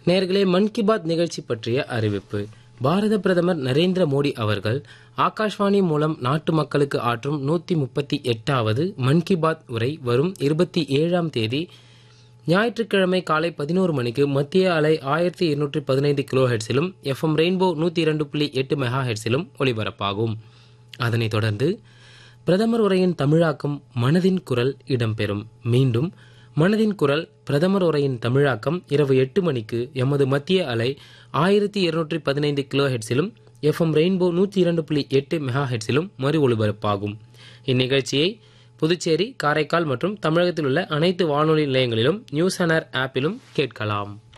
நேர்களே மன் கி பாத் நிகழ்ச்சி பற்றிய அறிவிப்பு பாரத பிரதமர் நரேந்திர மோடி அவர்கள் ஆகாஷ்வாணி மூலம் நாட்டு மக்களுக்கு ஆற்றும் நூத்தி முப்பத்தி எட்டாவது மன் கி பாத் உரை வரும் இருபத்தி ஏழாம் தேதி ஞாயிற்றுக்கிழமை காலை பதினோரு மணிக்கு மத்திய அலை ஆயிரத்தி இருநூற்றி பதினைந்து கிலோ ஹெட்ஸிலும் எஃப்எம் ரெயின்போ நூற்றி இரண்டு புள்ளி எட்டு மெகா ஹெட்ஸிலும் ஒலிபரப்பாகும் அதனைத் தொடர்ந்து பிரதமர் உரையின் தமிழாக்கம் மனதின் குரல் இடம்பெறும் மீண்டும் மனதின் குரல் பிரதமர் உரையின் தமிழாக்கம் இரவு எட்டு மணிக்கு எமது மத்திய அலை ஆயிரத்தி இருநூற்றி பதினைந்து கிலோ ஹெட்ஸிலும் எஃப்எம் ரெயின்போ நூற்றி இரண்டு புள்ளி எட்டு மெகா ஹெட்ஸிலும் மறு ஒலிபரப்பாகும் இந்நிகழ்ச்சியை புதுச்சேரி காரைக்கால் மற்றும் தமிழகத்தில் உள்ள அனைத்து வானொலி நிலையங்களிலும் நியூஸ் அனர் ஆப்பிலும் கேட்கலாம்